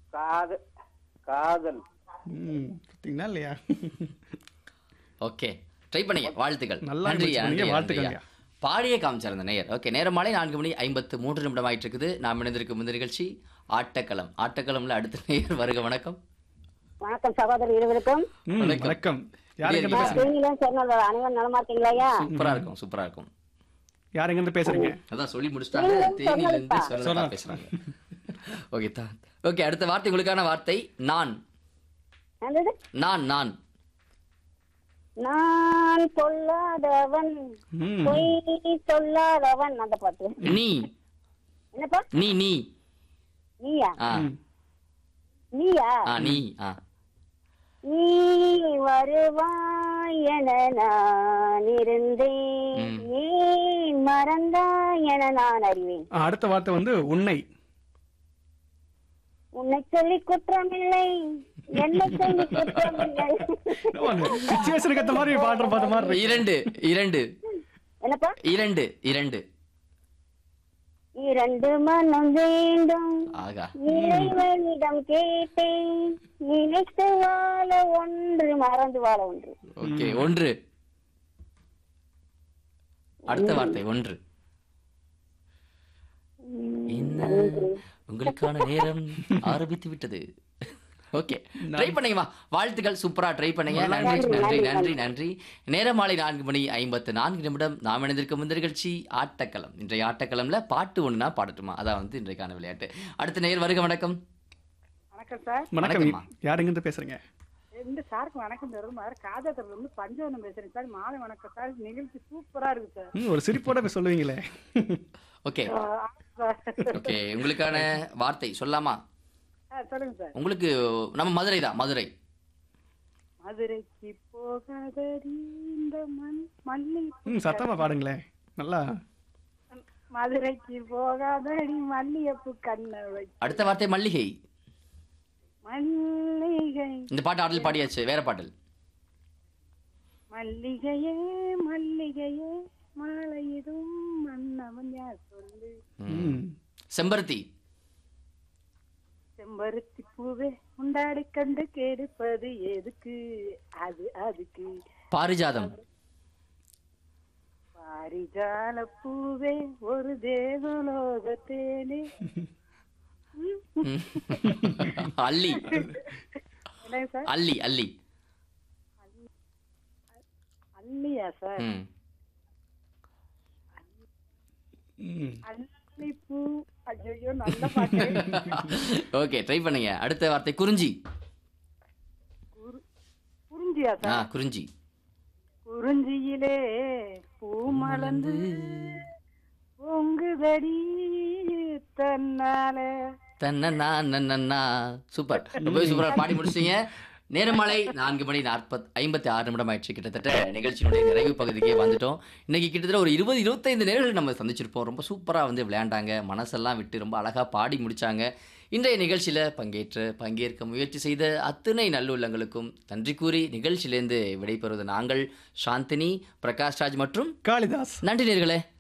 காதல் காதல் ம் பார்த்தீங்களா இல்லையா ஓகே ட்ரை பண்ணீங்க வாழ்த்துக்கள் நல்லா நன்றி முயற்சி பண்ணீங்க, நன்றி, வாழ்த்துக்கள் நன்றியா. பாடியே காமிச்சார் அந்த நேயர் ஓகே நேரம் மாலை நான்கு மணி ஐம்பத்து மூன்று நிமிடம் ஆயிட்டு இருக்குது நாம் இணைந்திருக்கும் இந்த நிகழ்ச்சி ஆட்டக்களம் ஆட்டக்களம்ல அடுத்த நேயர் வருக வணக்கம் வணக்கம் சகோதரர் இருவருக்கும் ம் வணக்கம். வணக்கம் யார் எங்க இல்லையா? பேசுறீங்க தேனியிலும் சொன்னது அனைவரும் நலமா இருக்கீங்களா ஐயா சூப்பரா இருக்கும் சூப்பரா இருக்கும் யார் எங்க இருந்து பேசுறீங்க அதான் சொல்லி முடிச்சிட்டாங்க தேனியில இருந்து சொல்லலாம் சொல்லலாம். பேசுறாங்க ஓகே தான் ஓகே அடுத்த வார்த்தை உங்களுக்கான வார்த்தை நான் என்னது நான் நான் நான் சொல்லாதவன் ம் பொய் சொல்லாதவன் அந்த பாட்டு நீ என்னப்பா நீ நீ நீயா ஆ நீயா ஆ நீ ஆ நீ வருவாய் என நான் இருந்தேன் ம். நீ மறந்தாய் என நான் அறிவேன் ஆ, அடுத்த வார்த்தை வந்து உன்னை உன்னை சொல்லி குற்றமில்லை என்னை சொல்லி குற்றமில்லை சுச்சுவேஷனுக்கு ஏற்ற மாதிரி பாடுற பார்த்த மாதிரி இருக்கு. இரண்டு இரண்டு என்னப்பா இரண்டு இரண்டு இரண்டு மனம் வேண்டும் ஆகா இறைவனிடம் கேட்டேன் நினைத்து வாழ ஒன்று மறந்து வாழ ஒன்று ஓகே ஒன்று அடுத்த வார்த்தை ஒன்று என்ன உங்களுக்கான நேரம் ஆரம்பித்து விட்டது ஓகே ட்ரை பண்ணீங்கம்மா வாழ்த்துக்கள் சூப்பரா ட்ரை பண்ணீங்க நன்றி நன்றி நன்றி நன்றி நேரம் மாலை நான்கு மணி ஐம்பத்து நான்கு நிமிடம் நாம் இணைந்திருக்கும் இந்த நிகழ்ச்சி ஆட்டக்களம் இன்றைய ஆட்டக்களம்ல பாட்டு ஒண்ணுனா பாடட்டுமா அதான் வந்து இன்றைக்கான விளையாட்டு அடுத்த நேர் வருக வணக்கம் வணக்கம் சார் வணக்கம் வணக்கம்மா. யார் எங்க இருந்து பேசுறீங்க இந்த சாருக்கு வணக்கம் தருமாறு காஜாத்துல இருந்து பஞ்சவனம் பேசுறேன் சார் மாலை வணக்கம் சார் நிகழ்ச்சி சூப்பரா இருக்கு சார் ம் ஒரு சிரிப்போட போய் சொல்லுவீங்களே ஓகே ஆ, சார். ஓகே உங்களுக்கான வார்த்தை சொல்லாமா ஆ, சொல்லுங்க சார் உங்களுக்கு நம்ம மதுரை தான் மதுரை மதுரைக்கு போகாதடி இந்த மண் மல்லி ம் சத்தமா பாடுங்களேன் நல்லா மதுரைக்கு போகாதடி மல்லிகைப்பூ கண்ணை வை அடுத்த வார்த்தை மல்லிகை மல்லிகை இந்த பாட்டு ஆடல் பாடியாச்சு வேற பாடல் மல்லிகையே மல்லிகையே மாலையிடும் மன்னவன் யார் சொல்லு ம் செம்பருத்தி செம்பருத்தி பூவே உண்டாடி கண்டு கெடுப்பது எதுக்கு அது அதுக்கு பாரிஜாதம் பாரிஜால பூவே ஒரு தேவலோகத்தேனே ம். அல்லி என்னங்க சார் அல்லி அல்லி அல்லியா சார் ம். ம் அல்லி பூ ஐயோ நல்ல பாட்டு ஓகே ட்ரை பண்ணுங்க அடுத்த வார்த்தை குறிஞ்சி குரு- குறிஞ்சியா ஆ சார் குறிஞ்சி குறிஞ்சியிலே பூ மலர்ந்து பொங்குதடி தன்னால தன்னா நன்னா சூப்பர் ரொம்ப சூப்பரா பாடி முடிச்சிட்டீங்க நேரமலை நான்கு மணி நாற்பத் ஐம்பத்தி ஆறு நிமிடம் ஆயிடுச்சு கிட்டத்தட்ட நிகழ்ச்சியினுடைய நிறைவு பகுதிக்கே வந்துட்டோம் இன்னைக்கு கிட்டத்தட்ட ஒரு இருபது இருபத்தைந்து நேர்கள் நம்ம சந்திச்சிருப்போம் ரொம்ப சூப்பராக வந்து விளையாண்டாங்க மனசெல்லாம் விட்டு ரொம்ப அழகாக பாடி முடிச்சாங்க இன்றைய நிகழ்ச்சியில் பங்கேற்று பங்கேற்க முயற்சி செய்த அத்துணை நல்லுள்ளங்களுக்கும் நன்றி கூறி நிகழ்ச்சியிலேருந்து விடைபெறுவது நாங்கள் சாந்தினி பிரகாஷ்ராஜ் மற்றும் காளிதாஸ் நன்றி நேர்களே